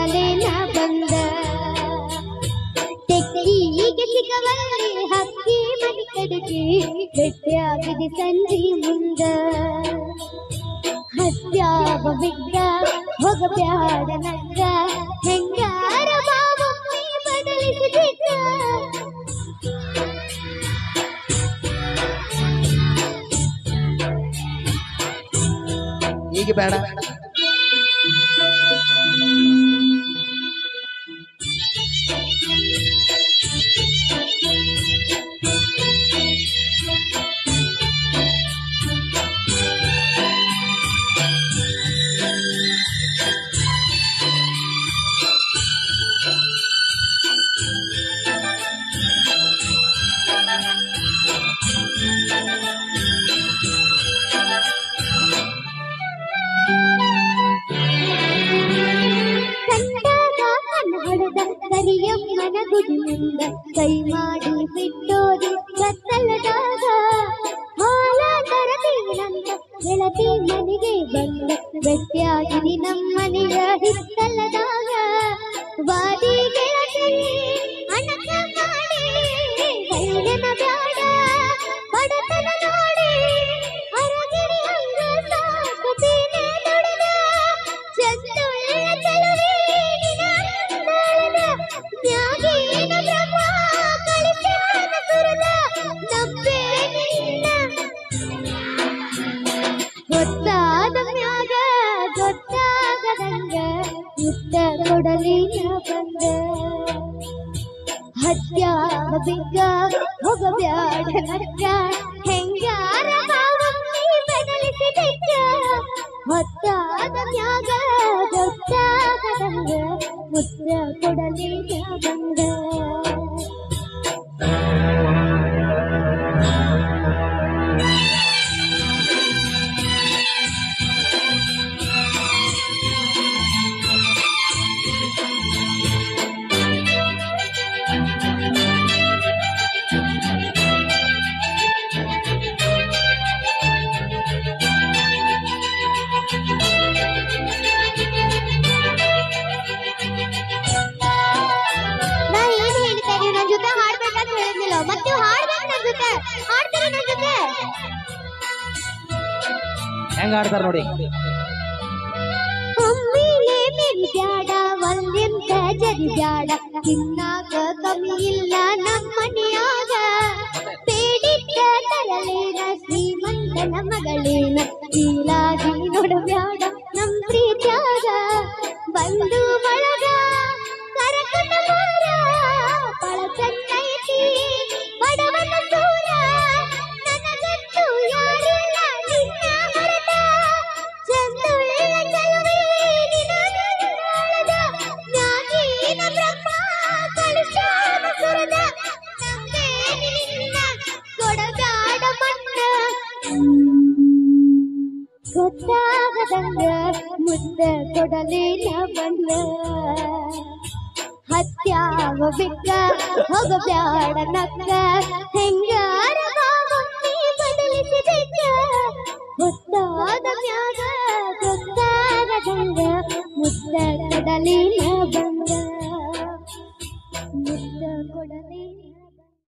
ಕೊಡಲೇನ ಬಂದ ತೆಕ್ಕಿಗೆ ಸಿಗವಲ್ಲಿ ಹಕ್ಕಿ ಮನೆ ಕಡೆಗೆ ಗಟ್ಟಿಯಾಗಿದೆ ಸಂಜೆ ಮುಂದ ಹತ್ಯಾವ ಬಿದ್ದ ಹೋಗಬ್ಯಾಡ ನಂಗ ಹೆಂಗಾರ ಬಾವಮ್ಮಿ ಬದಲಿಸಿದ್ದ ಈಗ ಬೇಡ ಕಂಡಾಗ ಕಣ್ಣು ಹೊಡೆದ ಕರಿಯಮ್ಮನ ಗುಡಿ ಮುಂದ ಕೈ ಮಾಡಿ ಬಿಟ್ಟೋದಿ ಕತ್ತಲದಾಗ ಹಾಲ ತರತೀನಂತ ಗೆಳತಿ ಮನೆಗೆ ಬಂದ ಗಟ್ಟಿಯಾಗಿರಿ ನಮ್ಮನೆಯ ಹಿತ್ತಲದಾಗ ವಾದಿ ಗೆಳತಿ ಅಣಕ ಮಾಡಿ ಧೈರ್ಯನ ಬ್ಯಾಡ ಬಡತನ ನೋಡಿ ಅರಗಿರಿ ಹಂಗ ಸಾಕುತ್ತೀನಿ ದುಡಿದ ಚಂದುಳ್ಳ ಚೆಲುವೆ ನಿನ ಅಂದಾಳದ ನ್ಯಾಗೇನ ಬ್ರಹ್ಮ ಕಳಿಸ್ಯಾನ ಸುರದ ನಂಬೆ ನಿನ್ನ ಗೊತ್ತಾದ ಮ್ಯಾಗ ಗೊತ್ತಾಗದಂಗ ಉತ್ತ ಕೊಡಲಿನ ಬಂದ ಹತ್ಯ ಬಿಗ್ಗ ಹೋಗಬ್ಯಾಡ ನಕ್ಕ ಹೆಂಗಾರ ಮಾವಮ್ಮಿ ಬದಲಿಸಿದೆಕ್ಕ ಹೊತ್ತಾದ ಮ್ಯಾಗ ಗೊತ್ತಾಗದಂಗ ಮುತ್ತ ಕೊಡಲಿನ ಬಂದ ನಾ ಏನ್ ಹೇಳ್ತಾ ಇದೀನಿ ನನ್ ಜೊತೆ ಹಾಡ್ಬೇಕಂತ ಹೇಳಿದ್ನಿಲ್ಲ ಮತ್ತೆ ಹಾಡ್ಬೇಕು ನನ್ ಜೊತೆ ಹಾಡ್ತೀರಿ ನನ್ ಜೊತೆ ಹೆಂಗ ಆಡ್ತಾರ ನೋಡಿ ಒಮ್ಮಿಲೆ ಮೆರಿ ಬ್ಯಾಡ ಒಂದೆಂತ ಜರಿ ಬ್ಯಾಡ ತಿನ್ನಾಕ ಕಮ್ಮಿ ಇಲ್ಲ ನಮ್ಮನೆಯಾಗ ಬೇಡಿದ್ದ ತರಲೇನ ಶ್ರೀಮಂತನ ಮಗಳೇನ ಕೀಲಾಗಿ ನೋಡಬ್ಯಾಡ ನಮ್ ಪ್ರೀತ್ಯಾಗ ಬಂದು ಬಳಗ ಕರಕಟ ಮಾರ ಬಳಕನ್ನೈತಿ ಬಡವನ ಸೂರ ನನಗಂತೂ ಯಾರಿಲ್ಲ ನಿನ್ನ ಹೊರತ ಚಂದುಳ್ಳ ಚೆಲುವೆ ನಿನ ನಂದಾಳದ ಜ್ಞಾನೀನ ಬ್ರಹ್ಮ ಕಳಿಸ್ಯಾನ ಸುರದ ನಂಬೆ ನಿನ್ನ ಕೊಡಗಾಡ ಮಣ್ಣ ಗೊತ್ತಾಗದಂಗ ಮುದ್ದ ಕೊಡಲೇನ ಬಂದ ಹತ್ಯಾವ ಬಿಕ್ಕ ಹೋಗಬ್ಯಾಡ ನಕ್ಕ ಹೆಂಗಾರ ಮಾವಮ್ಮಿ ಬದಲಿಸಿದೆಕ್ಕ ಗೊತ್ತಾದ ಮ್ಯಾಗ ಗೊತ್ತಾಗದಂಗ ಮುದ್ದ ಕೊಡಲೇನ ಬಂದ ಮುದ್ದ ಕೊಡಲೇನ